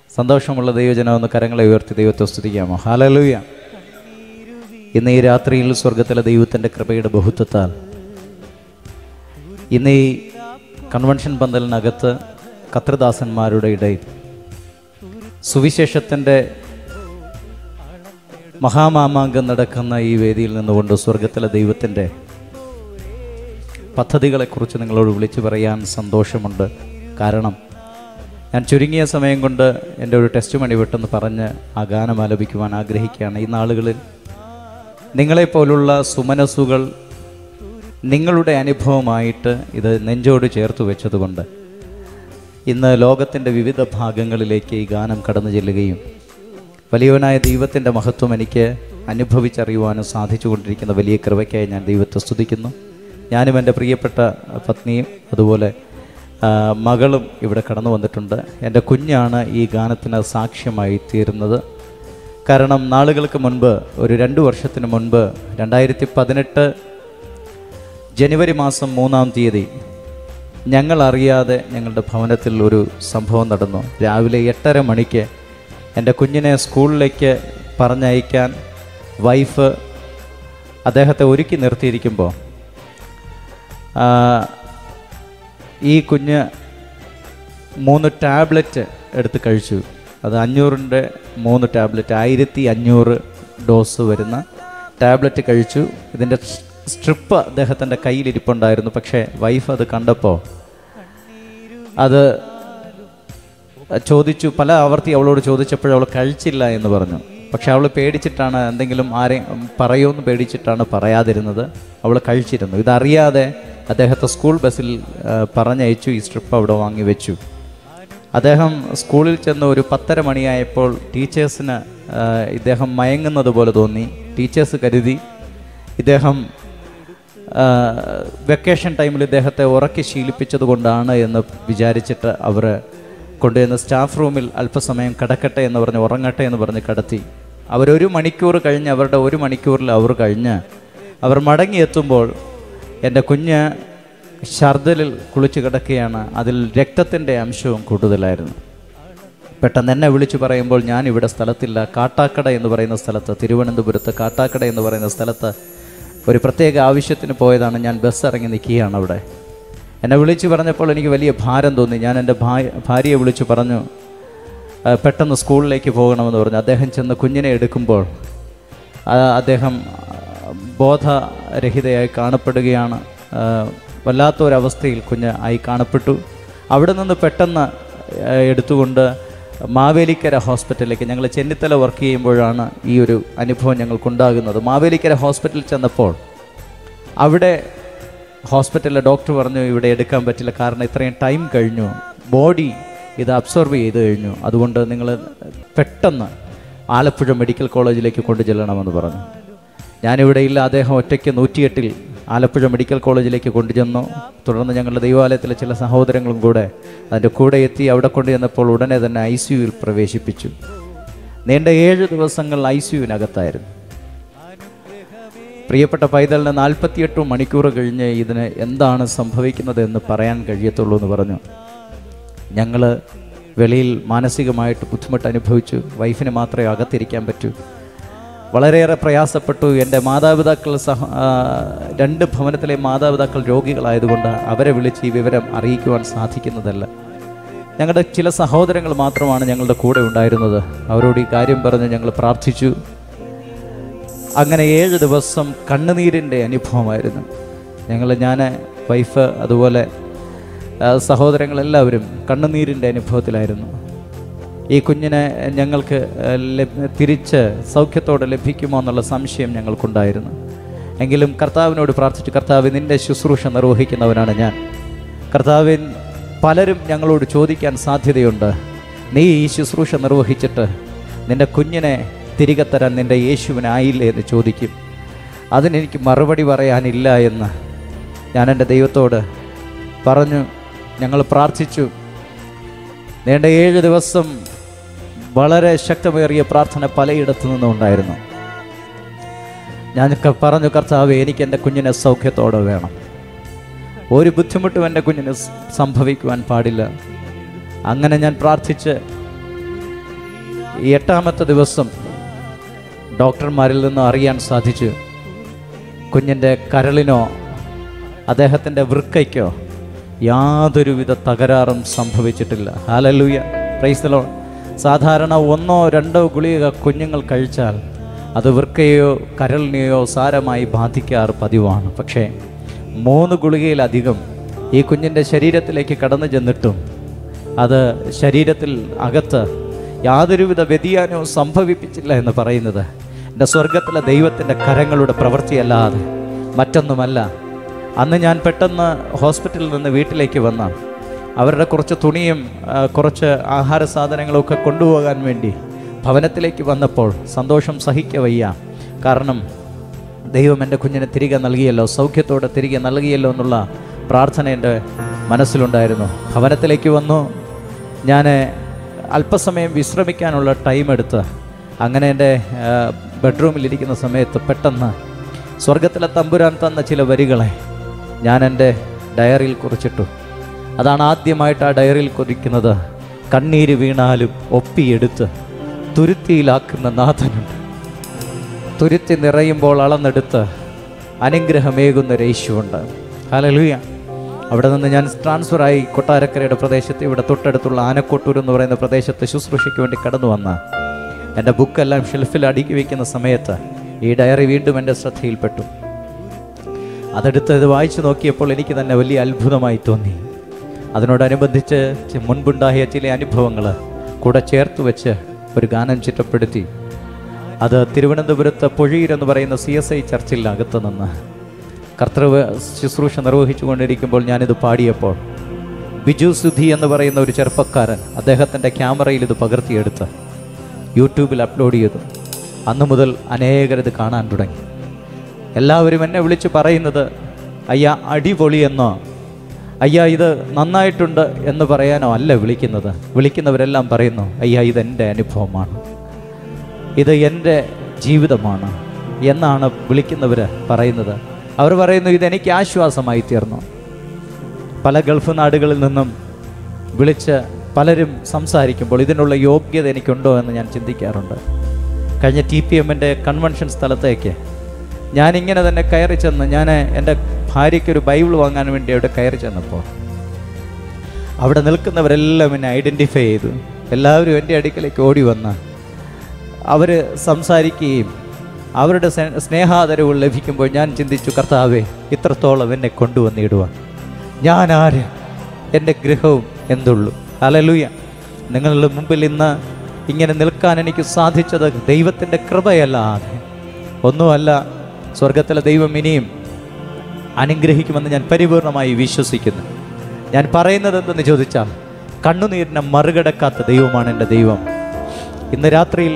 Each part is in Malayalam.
സന്തോഷമുള്ള ദൈവജനം ഒന്ന് കരങ്ങളെ ഉയർത്തി ദൈവത്തെ സ്തുതിക്കാമോ ഹാലലൂയ ഇന്ന് ഈ രാത്രിയിൽ സ്വർഗത്തിലെ ദൈവത്തിൻ്റെ കൃപയുടെ ബഹുത്വത്താൽ ഇന്ന് ഈ കൺവെൻഷൻ പന്തലിനകത്ത് കത്രദാസന്മാരുടെ ഇടയിൽ സുവിശേഷത്തിൻ്റെ മഹാമാമാങ്കം നടക്കുന്ന ഈ വേദിയിൽ നിന്നുകൊണ്ട് സ്വർഗത്തിലെ ദൈവത്തിൻ്റെ പദ്ധതികളെക്കുറിച്ച് നിങ്ങളോട് വിളിച്ചു പറയാൻ സന്തോഷമുണ്ട് കാരണം ഞാൻ ചുരുങ്ങിയ സമയം കൊണ്ട് എൻ്റെ ഒരു ടെസ്റ്റ് മണി വിട്ടെന്ന് പറഞ്ഞ് ആ ഗാനം ആലപിക്കുവാൻ ആഗ്രഹിക്കുകയാണ് ഈ നാളുകളിൽ നിങ്ങളെപ്പോലുള്ള സുമനസ്സുകൾ നിങ്ങളുടെ അനുഭവമായിട്ട് ഇത് നെഞ്ചോട് ചേർത്ത് വെച്ചതുകൊണ്ട് ഇന്ന് ലോകത്തിൻ്റെ വിവിധ ഭാഗങ്ങളിലേക്ക് ഈ ഗാനം കടന്നു ചെല്ലുകയും വലിയവനായ ദൈവത്തിൻ്റെ മഹത്വം എനിക്ക് അനുഭവിച്ചറിയുവാനും സാധിച്ചുകൊണ്ടിരിക്കുന്ന വലിയ കൃപയ്ക്കായി ഞാൻ ദൈവത്തെ സ്തുതിക്കുന്നു ഞാനും എൻ്റെ പ്രിയപ്പെട്ട പത്നിയും അതുപോലെ ആ, മകളും ഇവിടെ കടന്നു വന്നിട്ടുണ്ട് എൻ്റെ കുഞ്ഞാണ് ഈ ഗാനത്തിന് സാക്ഷ്യമായി തീരുന്നത് കാരണം നാളുകൾക്ക് മുൻപ് ഒരു രണ്ട് വർഷത്തിന് മുൻപ് രണ്ടായിരത്തി പതിനെട്ട് ജനുവരി മാസം മൂന്നാം തീയതി ഞങ്ങൾ അറിയാതെ ഞങ്ങളുടെ ഭവനത്തിൽ ഒരു സംഭവം നടന്നു രാവിലെ എട്ടര മണിക്ക് എൻ്റെ കുഞ്ഞിനെ സ്കൂളിലേക്ക് പറഞ്ഞയക്കാൻ വൈഫ് അദ്ദേഹത്തെ ഒരുക്കി നിർത്തിയിരിക്കുമ്പോൾ ആ, ഈ കുഞ്ഞ് മൂന്ന് ടാബ്ലറ്റ് എടുത്ത് കഴിച്ചു അത് അഞ്ഞൂറിൻ്റെ മൂന്ന് ടാബ്ലറ്റ് ആയിരത്തി അഞ്ഞൂറ് ഡോസ് വരുന്ന ടാബ്ലറ്റ് കഴിച്ചു ഇതിൻ്റെ സ്ട്രിപ്പ് അദ്ദേഹത്തിൻ്റെ കയ്യിലിരിപ്പുണ്ടായിരുന്നു പക്ഷേ വൈഫ് അത് കണ്ടപ്പോൾ അത് ചോദിച്ചു പല ആവർത്തി അവളോട് ചോദിച്ചപ്പോൾ അവൾ കഴിച്ചില്ല എന്ന് പറഞ്ഞു പക്ഷെ അവൾ പേടിച്ചിട്ടാണ് എന്തെങ്കിലും ആരെയും പറയുമെന്ന് പേടിച്ചിട്ടാണ് പറയാതിരുന്നത് അവൾ കഴിച്ചിരുന്നു ഇതറിയാതെ അദ്ദേഹത്തെ സ്കൂൾ ബസ്സിൽ ആ, പറഞ്ഞയച്ചു ഈ സ്ട്രിപ്പ് അവിടെ വാങ്ങി വെച്ചു അദ്ദേഹം സ്കൂളിൽ ചെന്ന് ഒരു പത്തര മണിയായപ്പോൾ ടീച്ചേഴ്സിന് ആ, ഇദ്ദേഹം മയങ്ങുന്നത് പോലെ തോന്നി ടീച്ചേഴ്സ് കരുതി ഇദ്ദേഹം ആ, വെക്കേഷൻ ടൈമിൽ ഇദ്ദേഹത്തെ ഉറക്കി ശീലിപ്പിച്ചത് കൊണ്ടാണ് എന്ന് വിചാരിച്ചിട്ട് അവർ കൊണ്ടുവന്ന് സ്റ്റാഫ് റൂമിൽ അല്പസമയം കിടക്കട്ടെ എന്ന് പറഞ്ഞ് ഉറങ്ങട്ടെ എന്ന് പറഞ്ഞ് കിടത്തി അവരൊരു മണിക്കൂർ കഴിഞ്ഞ് അവരുടെ ഒരു മണിക്കൂറിൽ അവർ കഴിഞ്ഞ് അവർ മടങ്ങിയെത്തുമ്പോൾ എൻ്റെ കുഞ്ഞ് ഛർദിലിൽ കുളിച്ച് കിടക്കുകയാണ് അതിൽ രക്തത്തിൻ്റെ അംശവും കൂടുതലായിരുന്നു പെട്ടെന്ന് എന്നെ വിളിച്ചു പറയുമ്പോൾ ഞാൻ ഇവിടെ സ്ഥലത്തില്ല കാട്ടാക്കട എന്ന് പറയുന്ന സ്ഥലത്ത് തിരുവനന്തപുരത്ത് കാട്ടാക്കട എന്ന് പറയുന്ന സ്ഥലത്ത് ഒരു പ്രത്യേക ആവശ്യത്തിന് പോയതാണ് ഞാൻ ബസ് ഇറങ്ങി നിൽക്കുകയാണ് അവിടെ എന്നെ വിളിച്ചു പറഞ്ഞപ്പോൾ എനിക്ക് വലിയ ഭാരം തോന്നി ഞാൻ എൻ്റെ ഭാ- ഭാര്യയെ വിളിച്ചു പറഞ്ഞു "ആ, പെട്ടെന്ന് സ്കൂളിലേക്ക് പോകണമെന്ന് പറഞ്ഞു അദ്ദേഹം ചെന്ന് കുഞ്ഞിനെ എടുക്കുമ്പോൾ ആ, അദ്ദേഹം ആ, ബോധരഹിതയായി കാണപ്പെടുകയാണ് ആ, വല്ലാത്തൊരവസ്ഥയിൽ കുഞ്ഞ് ആയി കാണപ്പെട്ടു അവിടെ നിന്ന് പെട്ടെന്ന് ആ, എടുത്തുകൊണ്ട് മാവേലിക്കര ഹോസ്പിറ്റലിലേക്ക് ഞങ്ങൾ ചെന്നിത്തല വർക്ക് ചെയ്യുമ്പോഴാണ് ഈ ഒരു അനുഭവം ഞങ്ങൾക്കുണ്ടാകുന്നത് മാവേലിക്കര ഹോസ്പിറ്റലിൽ ചെന്നപ്പോൾ അവിടെ ഹോസ്പിറ്റലിലെ ഡോക്ടർ പറഞ്ഞു ഇവിടെ എടുക്കാൻ പറ്റില്ല കാരണം ഇത്രയും ടൈം കഴിഞ്ഞു ബോഡി ഇത് അബ്സോർബ് ചെയ്ത് കഴിഞ്ഞു അതുകൊണ്ട് നിങ്ങൾ പെട്ടെന്ന് ആലപ്പുഴ മെഡിക്കൽ കോളേജിലേക്ക് കൊണ്ടു ചെല്ലണമെന്ന് പറഞ്ഞു ഞാനിവിടെ ഇല്ല അദ്ദേഹം ഒറ്റയ്ക്ക് നൂറ്റിയെട്ടിൽ ആലപ്പുഴ മെഡിക്കൽ കോളേജിലേക്ക് കൊണ്ടുചെന്നു തുടർന്ന് ഞങ്ങളുടെ ദൈവാലയത്തിലെ ചില സഹോദരങ്ങളും കൂടെ അതിൻ്റെ കൂടെ എത്തി അവിടെ കൊണ്ടുചെന്നപ്പോൾ ഉടനെ തന്നെ ഐ സിയുവിൽ പ്രവേശിപ്പിച്ചു നീണ്ട ഏഴ് ദിവസങ്ങൾ ഐ സിയുവിനകത്തായിരുന്നു പ്രിയപ്പെട്ട പൈതലിന് നാൽപ്പത്തിയെട്ട് മണിക്കൂർ കഴിഞ്ഞ് ഇതിന് എന്താണ് സംഭവിക്കുന്നത് എന്ന് പറയാൻ കഴിയത്തുള്ളൂ എന്ന് പറഞ്ഞു ഞങ്ങൾ വെളിയിൽ മാനസികമായിട്ട് ബുദ്ധിമുട്ട് അനുഭവിച്ചു വൈഫിന് മാത്രമേ അകത്തിരിക്കാൻ പറ്റൂ വളരെയേറെ പ്രയാസപ്പെട്ടു എൻ്റെ മാതാപിതാക്കൾ സഹ ആ, രണ്ട് ഭവനത്തിലെ മാതാപിതാക്കൾ രോഗികളായതുകൊണ്ട് അവരെ വിളിച്ച് ഈ വിവരം അറിയിക്കുവാൻ സാധിക്കുന്നതല്ല ഞങ്ങളുടെ ചില സഹോദരങ്ങൾ മാത്രമാണ് ഞങ്ങളുടെ കൂടെ ഉണ്ടായിരുന്നത് അവരോട് ഈ കാര്യം പറഞ്ഞ് ഞങ്ങൾ പ്രാർത്ഥിച്ചു അങ്ങനെ ഏഴ് ദിവസം കണ്ണുനീരിൻ്റെ അനുഭവമായിരുന്നു ഞങ്ങൾ ഞാൻ വൈഫ് അതുപോലെ ആ, സഹോദരങ്ങളെല്ലാവരും കണ്ണുനീരിൻ്റെ അനുഭവത്തിലായിരുന്നു ഈ കുഞ്ഞിനെ ഞങ്ങൾക്ക് ആ, ലഭ്യ- തിരിച്ച് സൗഖ്യത്തോടെ ലഭിക്കുമോ എന്നുള്ള സംശയം ഞങ്ങൾക്കുണ്ടായിരുന്നു എങ്കിലും കർത്താവിനോട് പ്രാർത്ഥിച്ചു കർത്താവ് നിൻ്റെ ശുശ്രൂഷ നിർവഹിക്കുന്നവനാണ് ഞാൻ കർത്താവിൻ പലരും ഞങ്ങളോട് ചോദിക്കാൻ സാധ്യതയുണ്ട് നീ ഈ ശുശ്രൂഷ നിർവഹിച്ചിട്ട് നിൻ്റെ കുഞ്ഞിനെ തിരികെ തരാൻ നിൻ്റെ യേശുവിനായില്ലേ എന്ന് ചോദിക്കും അതിനെനിക്ക് മറുപടി പറയാനില്ല എന്ന് ഞാൻ എൻ്റെ ദൈവത്തോട് പറഞ്ഞു ഞങ്ങൾ പ്രാർത്ഥിച്ചു നീണ്ട ഏഴ് ദിവസം വളരെ ശക്തമേറിയ പ്രാർത്ഥന പലയിടത്തു നിന്നും ഉണ്ടായിരുന്നു ഞാൻ ക- പറഞ്ഞു കർത്താവ് എനിക്ക് എൻ്റെ കുഞ്ഞിനെ സൗഖ്യത്തോടെ വേണം ഒരു ബുദ്ധിമുട്ടും എൻ്റെ കുഞ്ഞിന് സ് സംഭവിക്കുവാൻ പാടില്ല അങ്ങനെ ഞാൻ പ്രാർത്ഥിച്ച് ഈ എട്ടാമത്തെ ദിവസം ഡോക്ടർമാരിൽ നിന്ന് അറിയാൻ സാധിച്ചു കുഞ്ഞിൻ്റെ കരളിനോ അദ്ദേഹത്തിൻ്റെ വൃക്കയ്ക്കോ യാതൊരുവിധ തകരാറും സംഭവിച്ചിട്ടില്ല ഹാലലൂയ പ്രൈസ്തലോ സാധാരണ ഒന്നോ രണ്ടോ ഗുളിക കുഞ്ഞുങ്ങൾ കഴിച്ചാൽ അത് വൃക്കയോ കരളിനെയോ സാരമായി ബാധിക്കാറ് പതിവാണ് പക്ഷേ മൂന്ന് ഗുളികയിലധികം ഈ കുഞ്ഞിൻ്റെ ശരീരത്തിലേക്ക് കടന്നു ചെന്നിട്ടും അത് ശരീരത്തിൽ അകത്ത് യാതൊരുവിധ വ്യതിയാനവും സംഭവിപ്പിച്ചില്ല എന്ന് പറയുന്നത് എൻ്റെ സ്വർഗത്തിലെ ദൈവത്തിൻ്റെ കരങ്ങളുടെ പ്രവൃത്തിയല്ലാതെ മറ്റൊന്നുമല്ല അന്ന് ഞാൻ പെട്ടെന്ന് ഹോസ്പിറ്റലിൽ നിന്ന് വീട്ടിലേക്ക് വന്ന അവരുടെ കുറച്ച് തുണിയും ആ, കുറച്ച് ആഹാര സാധനങ്ങളും ഒക്കെ കൊണ്ടുപോകാൻ വേണ്ടി ഭവനത്തിലേക്ക് വന്നപ്പോൾ സന്തോഷം സഹിക്കവയ്യ കാരണം ദൈവം എൻ്റെ കുഞ്ഞിനെ തിരികെ നൽകിയല്ലോ സൗഖ്യത്തോടെ തിരികെ നൽകിയല്ലോ എന്നുള്ള പ്രാർത്ഥന എൻ്റെ മനസ്സിലുണ്ടായിരുന്നു ഭവനത്തിലേക്ക് വന്നു ഞാൻ അല്പസമയം വിശ്രമിക്കാനുള്ള ടൈം എടുത്ത് അങ്ങനെ എൻ്റെ ആ, ബെഡ്റൂമിലിരിക്കുന്ന സമയത്ത് പെട്ടെന്ന് സ്വർഗത്തിലെ തമ്പുരാൻ തന്ന ചില വരികളെ ഞാൻ എൻ്റെ ഡയറിയിൽ കുറിച്ചിട്ടു അതാണ് ആദ്യമായിട്ട് ആ ഡയറിയിൽ കുറിക്കുന്നത് കണ്ണീര് വീണാലും ഒപ്പിയെടുത്ത് തുരുത്തിയിലാക്കുന്ന നാഥനുണ്ട് തുരുത്തി നിറയുമ്പോൾ അളന്നെടുത്ത് അനുഗ്രഹമേകുന്ന ഒരു യേശുവുണ്ട് ഹല്ലേലൂയ അവിടെ നിന്ന് ഞാൻ ട്രാൻസ്ഫറായി കൊട്ടാരക്കരയുടെ പ്രദേശത്ത് ഇവിടെ തൊട്ടടുത്തുള്ള ആനക്കോട്ടൂർ എന്ന് പറയുന്ന പ്രദേശത്ത് ശുശ്രൂഷയ്ക്ക് വേണ്ടി കടന്നു വന്ന എൻ്റെ ബുക്കെല്ലാം ഷെൽഫിൽ അടുക്കി വയ്ക്കുന്ന സമയത്ത് ഈ ഡയറി വീണ്ടും എൻ്റെ ശ്രദ്ധയിൽപ്പെട്ടു അതെടുത്ത് ഇത് വായിച്ചു നോക്കിയപ്പോൾ എനിക്ക് തന്നെ വലിയ അത്ഭുതമായി തോന്നി അതിനോടനുബന്ധിച്ച് ചി- മുൻപുണ്ടായ ചില അനുഭവങ്ങൾ കൂടെ ചേർത്ത് വെച്ച് ഒരു ഗാനം ചിട്ടപ്പെടുത്തി അത് തിരുവനന്തപുരത്ത് പൊഴിയൂർ എന്ന് പറയുന്ന സി എസ് ഐ ചർച്ചിൽ അകത്ത് നിന്ന് കർത്തൃവ ശുശ്രൂഷ നിർവഹിച്ചുകൊണ്ടിരിക്കുമ്പോൾ ഞാനിത് പാടിയപ്പോൾ ബിജു സുധി എന്ന് പറയുന്ന ഒരു ചെറുപ്പക്കാരൻ അദ്ദേഹത്തിൻ്റെ ക്യാമറയിൽ ഇത് പകർത്തിയെടുത്ത് യൂട്യൂബിൽ അപ്ലോഡ് ചെയ്തു അന്നു മുതൽ അനേകർ ഇത് കാണാൻ തുടങ്ങി എല്ലാവരും എന്നെ വിളിച്ച് പറയുന്നത് അയ്യ അടിപൊളിയെന്നോ അയ്യ ഇത് നന്നായിട്ടുണ്ട് എന്ന് പറയാനോ അല്ല വിളിക്കുന്നത് വിളിക്കുന്നവരെല്ലാം പറയുന്നു അയ്യ ഇതെൻ്റെ അനുഭവമാണ് ഇത് എൻ്റെ ജീവിതമാണ് എന്നാണ് വിളിക്കുന്നവർ പറയുന്നത് അവർ പറയുന്നു ഇതെനിക്ക് ആശ്വാസമായി തീർന്നു പല ഗൾഫ് നാടുകളിൽ നിന്നും വിളിച്ച് പലരും സംസാരിക്കുമ്പോൾ ഇതിനുള്ള യോഗ്യത എനിക്കുണ്ടോ എന്ന് ഞാൻ ചിന്തിക്കാറുണ്ട് കഴിഞ്ഞ ടി പി എമ്മിൻ്റെ കൺവെൻഷൻ സ്ഥലത്തേക്ക് ഞാനിങ്ങനെ തന്നെ കയറി ചെന്ന് ഞാൻ എൻ്റെ ഭാര്യയ്ക്കൊരു ബൈബിൾ വാങ്ങാൻ വേണ്ടി അവിടെ കയറി ചെന്നപ്പോൾ അവിടെ നിൽക്കുന്നവരെല്ലാം എന്നെ ഐഡൻറ്റിഫൈ ചെയ്തു എല്ലാവരും എൻ്റെ അടുക്കലേക്ക് ഓടി വന്ന് അവർ സംസാരിക്കുകയും അവരുടെ സ്നേ- സ്നേഹാദരവുകൾ ലഭിക്കുമ്പോൾ ഞാൻ ചിന്തിച്ചു കർത്താവേ ഇത്രത്തോളം എന്നെ കൊണ്ടുവന്നിടുവാൻ ഞാൻ ആര് എൻ്റെ ഗൃഹവും എന്തുള്ളൂ അലലുയ നിങ്ങളുടെ മുമ്പിൽ ഇന്ന് ഇങ്ങനെ നിൽക്കാൻ എനിക്ക് സാധിച്ചത് ദൈവത്തിൻ്റെ കൃപയല്ലാതെ ഒന്നുമല്ല സ്വർഗത്തിലെ ദൈവം ഇനിയും അനുഗ്രഹിക്കുമെന്ന് ഞാൻ പരിപൂർണമായി വിശ്വസിക്കുന്നു ഞാൻ പറയുന്നത് എന്തെന്ന് ചോദിച്ചാൽ കണ്ണുനീരിനെ മറികടക്കാത്ത ദൈവമാണ് എൻ്റെ ദൈവം ഇന്ന് രാത്രിയിൽ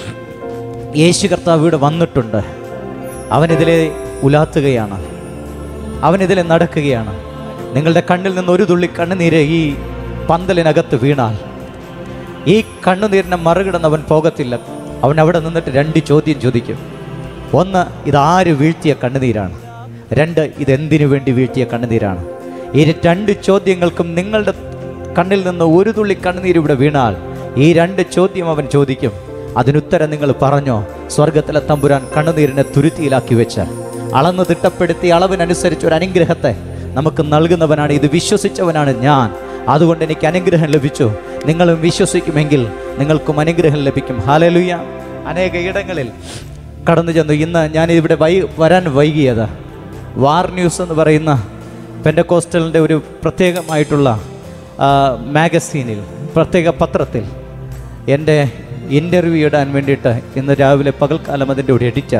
യേശു കർത്താവ് ഇവിടെ വന്നിട്ടുണ്ട് അവനിതിലെ ഉലാത്തുകയാണ് അവനിതിലെ നടക്കുകയാണ് നിങ്ങളുടെ കണ്ണിൽ നിന്ന് ഒരു തുള്ളി കണ്ണുനീര് ഈ പന്തലിനകത്ത് വീണാൽ ഈ കണ്ണുനീരിനെ മറികടന്നവൻ പോകത്തില്ല അവൻ അവിടെ നിന്നിട്ട് രണ്ട് ചോദ്യം ചോദിക്കും ഒന്ന് ഇതാര് വീഴ്ത്തിയ കണ്ണുനീരാണ് രണ്ട് ഇതെന്തിനു വേണ്ടി വീഴ്ത്തിയ കണ്ണുനീരാണ് ഈ രണ്ട് ചോദ്യങ്ങൾക്കും നിങ്ങളുടെ കണ്ണിൽ നിന്ന് ഒരു തുള്ളി കണ്ണുനീര് ഇവിടെ വീണാൽ ഈ രണ്ട് ചോദ്യം അവൻ ചോദിക്കും അതിനുത്തരം നിങ്ങൾ പറഞ്ഞോ സ്വർഗത്തിലെ തമ്പുരാൻ കണ്ണുനീരിനെ തുരുത്തിയിലാക്കി വെച്ച് അളന്ന് തിട്ടപ്പെടുത്തി അളവിനനുസരിച്ച് ഒരു അനുഗ്രഹത്തെ നമുക്ക് നൽകുന്നവനാണ് ഇത് വിശ്വസിച്ചവനാണ് ഞാൻ അതുകൊണ്ട് എനിക്ക് അനുഗ്രഹം ലഭിച്ചു നിങ്ങളും വിശ്വസിക്കുമെങ്കിൽ നിങ്ങൾക്കും അനുഗ്രഹം ലഭിക്കും ഹാലലുയ അനേക ഇടങ്ങളിൽ കടന്നു ചെന്നു ഇന്ന് ഞാൻ ഇവിടെ വൈ വരാൻ വൈകിയത് വാർ ന്യൂസ് എന്ന് പറയുന്ന പെൻഡക്കോസ്റ്റലിൻ്റെ ഒരു പ്രത്യേകമായിട്ടുള്ള ആ, മാഗസീനിൽ പ്രത്യേക പത്രത്തിൽ എൻ്റെ ഇൻ്റർവ്യൂ ഇടാൻ വേണ്ടിയിട്ട് ഇന്ന് രാവിലെ പകൽക്കാലം അതിൻ്റെ ഒരു എഡിറ്റർ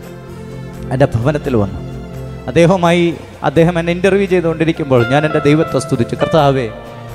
എൻ്റെ ഭവനത്തിൽ വന്നു അദ്ദേഹവുമായി അദ്ദേഹം എന്നെ ഇൻ്റർവ്യൂ ചെയ്തുകൊണ്ടിരിക്കുമ്പോൾ ഞാൻ എൻ്റെ ദൈവത്തെ സ്തുതിച്ചു കർത്താവേ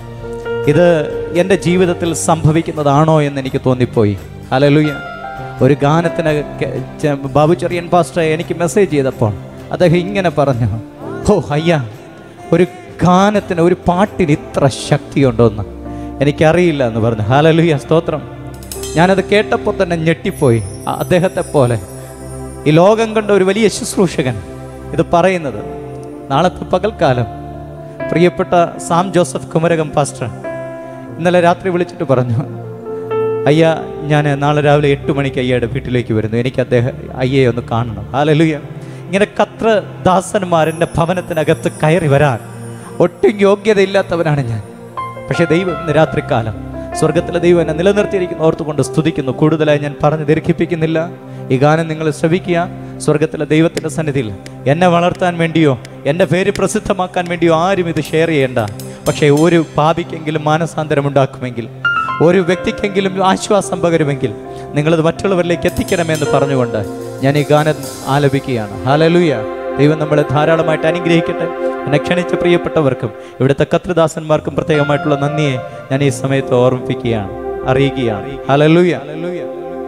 ഇത് എൻ്റെ ജീവിതത്തിൽ സംഭവിക്കുന്നതാണോ എന്ന് എനിക്ക് തോന്നിപ്പോയി ഹലലുയ ഒരു ഗാനത്തിന് കെ- ചെ- ബാബു ചെറിയൻ പാസ്റ്റർ എനിക്ക് മെസ്സേജ് ചെയ്തപ്പോൾ അദ്ദേഹം ഇങ്ങനെ പറഞ്ഞു ഹോ അയ്യ ഒരു ഗാനത്തിന് ഒരു പാട്ടിന് ഇത്ര ശക്തിയുണ്ടോന്ന് എനിക്കറിയില്ല എന്ന് പറഞ്ഞു ഹാലലുയ സ്തോത്രം ഞാനത് കേട്ടപ്പോൾ തന്നെ ഞെട്ടിപ്പോയി അ- അദ്ദേഹത്തെ പോലെ ഈ ലോകം കണ്ട ഒരു വലിയ ശുശ്രൂഷകൻ ഇത് പറയുന്നത് നാളത്തെ പകൽക്കാലം പ്രിയപ്പെട്ട സാം ജോസഫ് കുമരകം പാസ്റ്റർ ഇന്നലെ രാത്രി വിളിച്ചിട്ട് പറഞ്ഞു അയ്യ ഞാൻ നാളെ രാവിലെ എട്ട് മണിക്ക് അയ്യയുടെ വീട്ടിലേക്ക് വരുന്നു എനിക്ക് അദ്ദേഹം അയ്യയെ ഒന്ന് കാണണം ഹാലലുയ ഇങ്ങനെ കത്ര ദാസന്മാരെൻ്റെ ഭവനത്തിനകത്ത് കയറി വരാൻ ഒട്ടും യോഗ്യതയില്ലാത്തവനാണ് ഞാൻ പക്ഷേ ദൈവം ഇന്ന് രാത്രികാലം സ്വർഗത്തിലെ ദൈവം എന്നെ നിലനിർത്തിയിരിക്കുന്നു ഓർത്തുകൊണ്ട് സ്തുതിക്കുന്നു കൂടുതലായി ഞാൻ പറഞ്ഞ് ദീർഘിപ്പിക്കുന്നില്ല ഈ ഗാനം നിങ്ങൾ ശ്രവിക്കുക സ്വർഗത്തിലെ ദൈവത്തിൻ്റെ സന്നിധിയിൽ എന്നെ വളർത്താൻ വേണ്ടിയോ എൻ്റെ പേര് പ്രസിദ്ധമാക്കാൻ വേണ്ടിയോ ആരും ഇത് ഷെയർ ചെയ്യേണ്ട പക്ഷേ ഒരു പാപിക്കെങ്കിലും മാനസാന്തരം ഉണ്ടാക്കുമെങ്കിൽ ഒരു വ്യക്തിക്കെങ്കിലും ആശ്വാസം പകരുമെങ്കിൽ നിങ്ങളത് മറ്റുള്ളവരിലേക്ക് എത്തിക്കണമെന്ന് പറഞ്ഞുകൊണ്ട് ഞാൻ ഈ ഗാനം ആലപിക്കുകയാണ് ഹാലലൂയ ദൈവം നമ്മളെ ധാരാളമായിട്ട് അനുഗ്രഹിക്കട്ടെ എന്നെ ക്ഷണിച്ച പ്രിയപ്പെട്ടവർക്കും ഇവിടുത്തെ കത്രിദാസന്മാർക്കും പ്രത്യേകമായിട്ടുള്ള നന്ദിയെ ഞാൻ ഈ സമയത്ത് ഓർമ്മിപ്പിക്കുകയാണ് അറിയിക്കുകയാണ് ഹാലലൂയ ഹാലലൂയ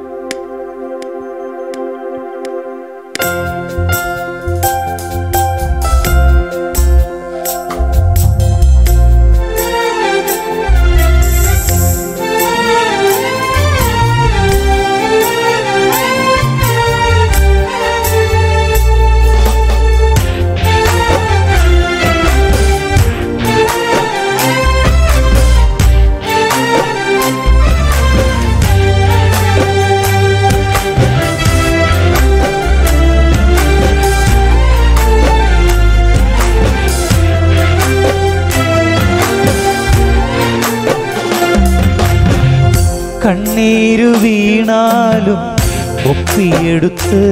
കണ്ണീരു വീണാലും ഒപ്പിയെടുത്ത്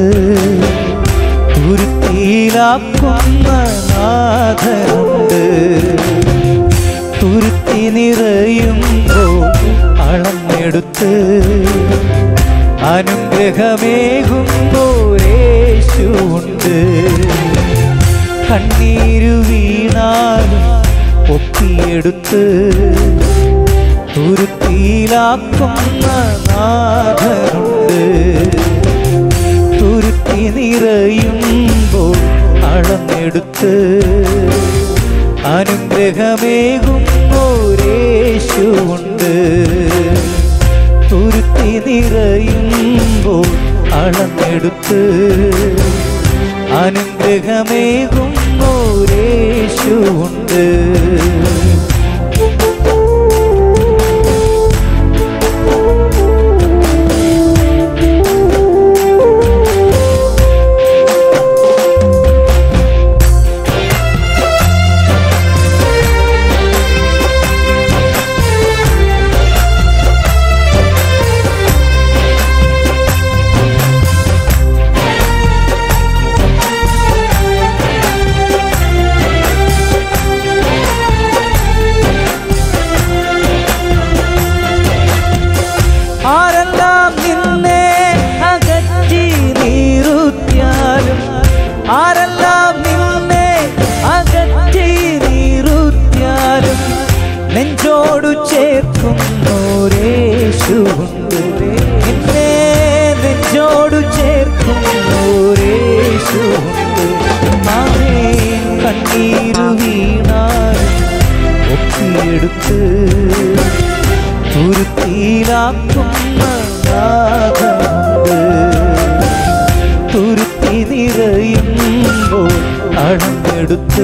തുരുത്തിയിലാക്കുന്ന നാഥനുണ്ട് തുരുത്തി നിറയുമ്പോൾ അളന്നെടുത്ത് അനുഗ്രഹമേകുമ്പോരേശുണ്ട് കണ്ണീരു വീണാലും ഒപ്പിയെടുത്ത് തുരുത്തിയിലാക്കുന്ന നാഥനുണ്ട് തുരുത്തി നിറയുമ്പോൾ അളന്നെടുത്ത് അനുഗ്രഹമേകുമ്പോരേശുണ്ട് തുരുത്തി നിറയുമ്പോൾ അളന്നെടുത്ത് അനുഗ്രഹമേകുമ്പോരേശുണ്ട് ആരെല്ലാം നിന്നെ അകറ്റി നീറുത്തിയാലും ആരെല്ലാം നിന്നെ അകറ്റി നീറുത്തിയാലും നെഞ്ചോടു ചേർക്കുന്നോരേശുണ്ട് നിന്നെ നെഞ്ചോടു ചേർക്കുന്നോരേശുണ്ട് ആമേ കണ്ണീരു വീണാലും ഒപ്പിയെടുത്ത് തുരുത്തിയിലാക്കുന്ന നാഥമുണ്ട് തുരുത്തി നിറയുമ്പോൾ അളന്നെടുത്ത്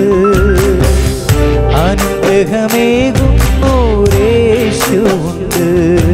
അനുഗ്രഹമേകുന്നോരേശുണ്ട്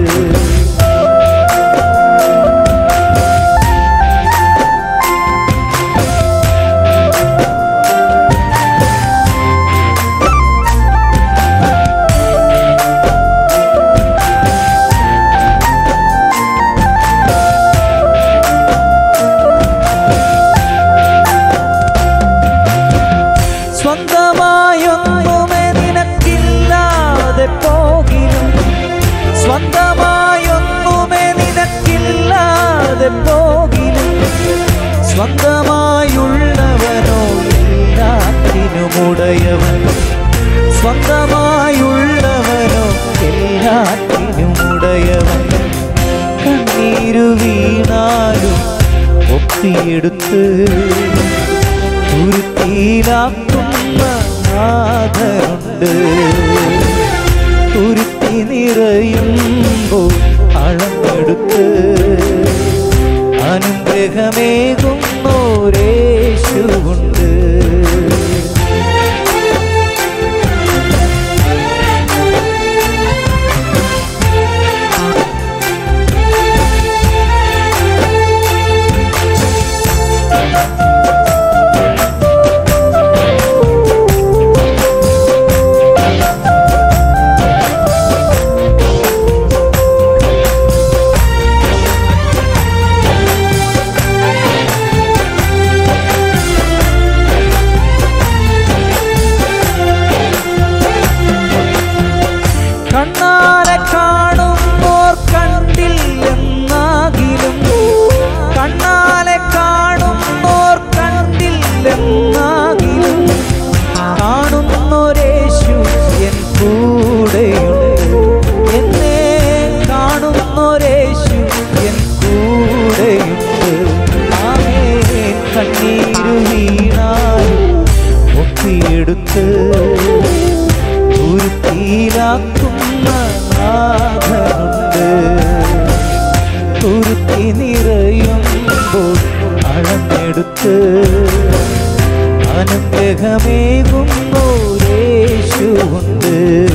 സ്വന്തമായൊന്നുമേ നിനക്കില്ലാതെ പോകിലും സ്വന്തമായൊന്നുമേ നിനക്കില്ലാതെ പോകിലും സ്വന്തമായുള്ളവനോ എല്ലാത്തിനുമുടയവൻ സ്വന്തമായുള്ളവനോ എല്ലാത്തിനുമുടയവൻ കണ്ണീരു വീണാലും ഒപ്പിയെടുത്ത് തുരുത്തിയിലാക്കുന്ന നാഥനുണ്ട് തുരുത്തി നിറയുമ്പോൾ അളന്നെടുത്ത് അനുഗ്രഹമേകുന്നോരേശുണ്ട് തുരുത്തി നിറയുമ്പോൾ അളന്നെടുത്ത് അനുഗ്രഹമേകുന്നോരേശുണ്ട്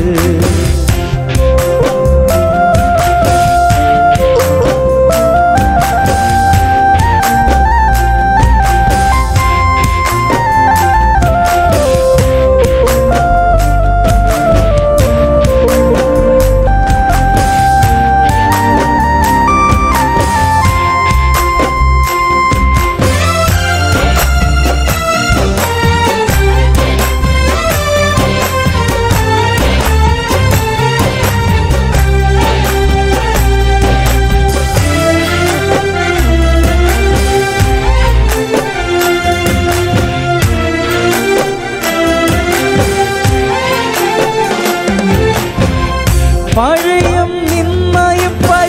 പഴയും നിന്നയും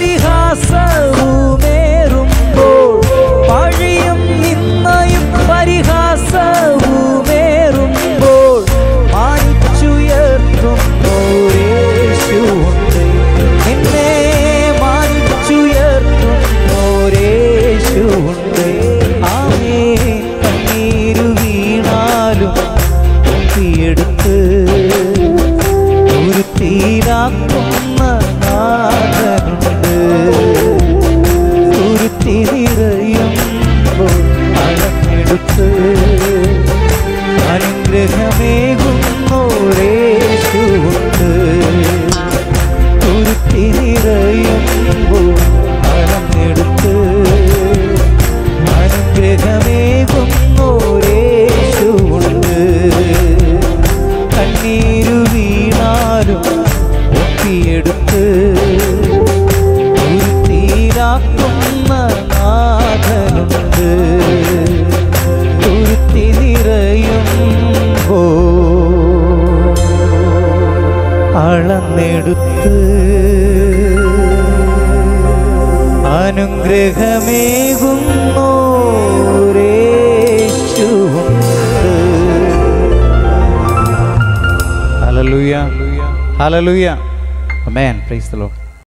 പരിഹാസവുമേറുമ്പോൾ പഴയും നിന്നയും പരിഹാസവുമേറുമ്പോൾ മാനിച്ചുയർത്തുന്നോരേശുണ്ട് നിന്നെ മാനിച്ചുയർത്തുന്നോരേശുണ്ട് ആമേ കണ്ണീരു വീണാലും ഒപ്പിയെടുത്ത് ഒരു തീരാക്കുന്ന നാഥനുണ്ട് ഒരു തിരിറയുമ്പോൾ അളന്നെടുത്ത് അനുഗ്രഹമേകുന്നോരേശുണ്ട് ഒരു തിരിറയുമ്പോൾ അളന്നെടുത്ത് അനുഗ്രഹമേകുന്നോരേശുണ്ട് കണ്ണീരു വീണാലും ഒപ്പിയെടുത്ത് ഒരു തീരാക്കുന്ന നാഥനുണ്ട് തുരുത്തി നിറയുമ്പോ അളന്നെടുത്ത് അനുഗ്രഹമേകുന്നോരേശുവുണ്ട് hallelujah hallelujah amen praise the Lord